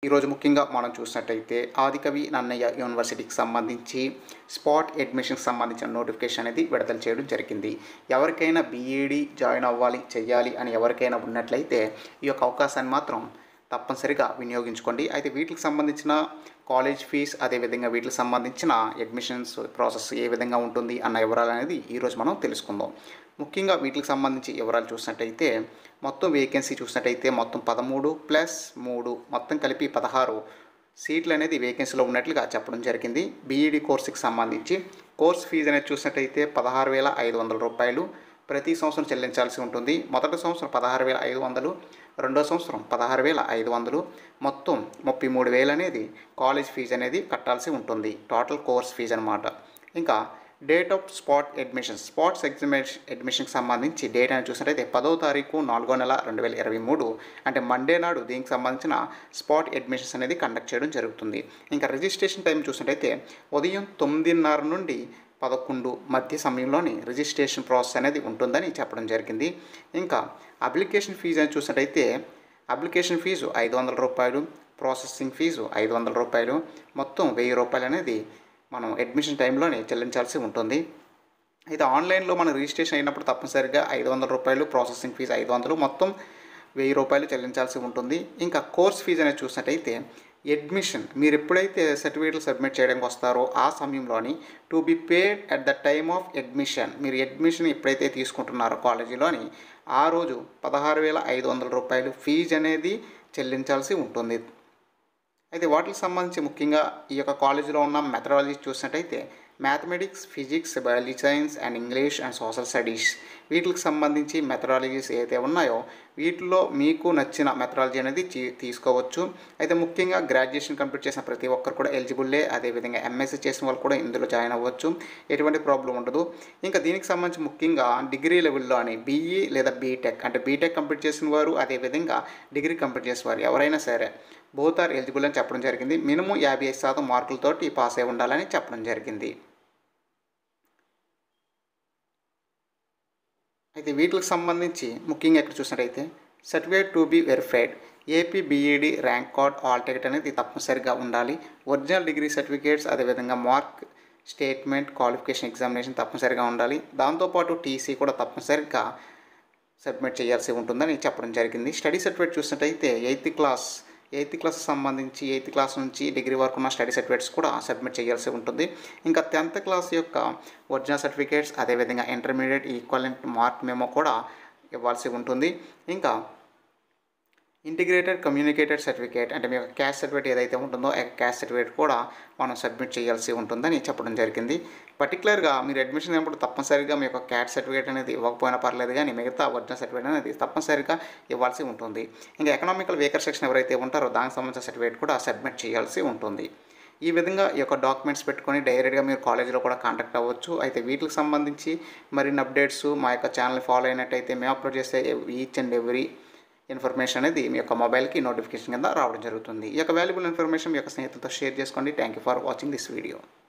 ఈరోజు ముఖ్యంగా మనం చూసినట్టయితే ఆదికవి నన్నయ్య యూనివర్సిటీకి సంబంధించి స్పాట్ అడ్మిషన్కి సంబంధించిన నోటిఫికేషన్ అనేది విడుదల చేయడం జరిగింది ఎవరికైనా బీఈడి జాయిన్ అవ్వాలి చేయాలి అని ఎవరికైనా ఉన్నట్లయితే ఈ యొక్క అవకాశాన్ని మాత్రం తప్పనిసరిగా వినియోగించుకోండి అయితే వీటికి సంబంధించిన కాలేజ్ ఫీజ్ అదేవిధంగా వీటికి సంబంధించిన అడ్మిషన్స్ ప్రాసెస్ ఏ విధంగా ఉంటుంది అన్న వివరాలు అనేది ఈరోజు మనం తెలుసుకుందాం ముఖ్యంగా వీటికి సంబంధించి వివరాలు చూసినట్టయితే మొత్తం వేకెన్సీ చూసినట్టయితే మొత్తం పదమూడు ప్లస్ మూడు మొత్తం కలిపి పదహారు సీట్లు అనేది వేకెన్సీలో ఉన్నట్లుగా చెప్పడం జరిగింది బీఈడి కోర్సుకి సంబంధించి కోర్స్ ఫీజు అనేది చూసినట్టయితే పదహారు వేల ఐదు వందల రూపాయలు ప్రతి సంవత్సరం చెల్లించాల్సి ఉంటుంది మొదటి సంవత్సరం పదహారు వేల ఐదు వందలు రెండో సంవత్సరం పదహారు వేల ఐదు వందలు మొత్తం ముప్పై మూడు వేలు అనేది కాలేజ్ ఫీజు అనేది కట్టాల్సి ఉంటుంది టోటల్ కోర్స్ ఫీజు అనమాట ఇంకా date of spot admission spots examination అడ్మిషన్కి సంబంధించి డేట్ అని చూసినట్టయితే పదో తారీఖు నాలుగో నెల రెండు వేల ఇరవై మూడు అంటే మండే నాడు దీనికి సంబంధించిన స్పాట్ అడ్మిషన్స్ అనేది కండక్ట్ చేయడం జరుగుతుంది ఇంకా రిజిస్ట్రేషన్ టైం చూసినట్టయితే ఉదయం తొమ్మిదిన్నర నుండి పదకొండు మధ్య సమయంలోని రిజిస్ట్రేషన్ ప్రాసెస్ అనేది ఉంటుందని చెప్పడం జరిగింది ఇంకా అప్లికేషన్ ఫీజు అని చూసినట్టయితే అప్లికేషన్ ఫీజు ఐదు వందల రూపాయలు ప్రాసెసింగ్ ఫీజు ఐదు వందల రూపాయలు మొత్తం వెయ్యి రూపాయలు అనేది మనం అడ్మిషన్ టైంలోనే చెల్లించాల్సి ఉంటుంది అయితే ఆన్లైన్లో మనం రిజిస్ట్రేషన్ అయినప్పుడు తప్పనిసరిగా ఐదు వందల రూపాయలు ప్రాసెసింగ్ ఫీజు ఐదు వందలు మొత్తం వెయ్యి రూపాయలు చెల్లించాల్సి ఉంటుంది ఇంకా కోర్స్ ఫీజు అనేది చూసినట్టయితే అడ్మిషన్ మీరు ఎప్పుడైతే సర్టిఫికేట్లు సబ్మిట్ చేయడానికి వస్తారో ఆ సమయంలోని to be paid at the time of admission మీరు అడ్మిషన్ ఎప్పుడైతే తీసుకుంటున్నారో కాలేజీలోని ఆ రోజు పదహారు వేల ఐదు వందల రూపాయలు ఫీజు అనేది చెల్లించాల్సి ఉంటుంది అయితే వాటికి సంబంధించి ముఖ్యంగా ఈ యొక్క కాలేజీలో ఉన్న మెథడాలజీ చూసినట్టయితే mathematics physics biology science and English and social studies వీటికి సంబంధించి మెథడాలజీస్ ఏదైతే ఉన్నాయో వీటిలో మీకు నచ్చిన మెథడాలజీ అనేది తీ- తీసుకోవచ్చు అయితే ముఖ్యంగా గ్రాడ్యుయేషన్ కంప్లీట్ చేసిన ప్రతి ఒక్కరు కూడా ఎలిజిబుల్లే అదేవిధంగా ఎంఎస్సీ చేసిన వాళ్ళు కూడా ఇందులో జాయిన్ అవ్వచ్చు ఎటువంటి ప్రాబ్లం ఉండదు ఇంకా దీనికి సంబంధించి ముఖ్యంగా డిగ్రీ లెవెల్లో అని బీఈ లేదా బీటెక్ అంటే బీటెక్ కంప్లీట్ చేసిన వారు అదేవిధంగా డిగ్రీ కంప్లీట్ చేసిన వారు ఎవరైనా సరే బోత్ ఆర్ ఎలిజిబుల్ అని చెప్పడం జరిగింది మినిమం యాభై ఐదు శాతం మార్కులతోటి పాస్ అయి ఉండాలని చెప్పడం జరిగింది అయితే వీటికి సంబంధించి ముఖ్యంగా ఇక్కడ చూసినట్టయితే certificate to be verified AP BEd rank card hall ticket అనేది తప్పనిసరిగా ఉండాలి ఒరిజినల్ డిగ్రీ సర్టిఫికేట్స్ అదేవిధంగా మార్క్ స్టేట్మెంట్ క్వాలిఫికేషన్ ఎగ్జామినేషన్ తప్పనిసరిగా ఉండాలి దాంతోపాటు టీసీ కూడా తప్పనిసరిగా సబ్మిట్ చేయాల్సి ఉంటుందని చెప్పడం జరిగింది స్టడీ సర్టిఫికేట్ చూసినట్టయితే ఎయిత్ క్లాస్ ఎయిత్ క్లాస్ సంబంధించి ఎయిత్ క్లాస్ నుంచి డిగ్రీ వరకు ఉన్న స్టడీ సర్టిఫికేట్స్ కూడా సబ్మిట్ చేయాల్సి ఉంటుంది ఇంకా టెన్త్ క్లాస్ యొక్క ఒరిజినల్ సర్టిఫికేట్స్ అదేవిధంగా ఇంటర్మీడియట్ ఈక్వలెంట్ మార్క్ మెమో కూడా ఇవ్వాల్సి ఉంటుంది ఇంకా ఇంటిగ్రేటెడ్ కమ్యూనికేటెడ్ సర్టిఫికేట్ అంటే మీ యొక్క క్యాస్ట్ సర్టిఫికేట్ ఏదైతే ఉంటుందో ఆ క్యాస్ట్ సర్టిఫికేట్ కూడా మనం సబ్మిట్ చేయాల్సి ఉంటుందని చెప్పడం జరిగింది పర్టికులర్గా మీరు అడ్మిషన్ అయినప్పుడు తప్పనిసరిగా మీ యొక్క క్యాస్ట్ సర్టిఫికేట్ అనేది ఇవ్వకపోయినా పర్లేదు కానీ మిగతా ఒరిజినల్ సర్టిఫికేట్ అనేది తప్పనిసరిగా ఇవ్వాల్సి ఉంటుంది ఇంకా ఎకనామికల్ వేకర్ సెక్షన్ ఎవరైతే ఉంటారో దానికి సంబంధించిన సర్టిఫికేట్ కూడా సబ్మిట్ చేయాల్సి ఉంటుంది ఈ విధంగా ఈ యొక్క డాక్యుమెంట్స్ పెట్టుకొని డైరెక్ట్గా మీరు కాలేజీలో కూడా కాంటాక్ట్ అవ్వచ్చు అయితే వీటికి సంబంధించి మరిన్ని అప్డేట్స్ మా యొక్క ఛానల్ ఫాలో అయినట్టయితే మేము అప్లోడ్ చేసే ఈచ్ అండ్ ఎవ్రీ ఇన్ఫర్మేషన్ అనేది మీ యొక్క మొబైల్కి నోటిఫికేషన్ కింద రావడం జరుగుతుంది ఈ యొక్క వాల్యుబుల్ ఇన్ఫర్మేషన్ మీ యొక్క స్నేహితులతో షేర్ చేసుకోండి thank you for watching this video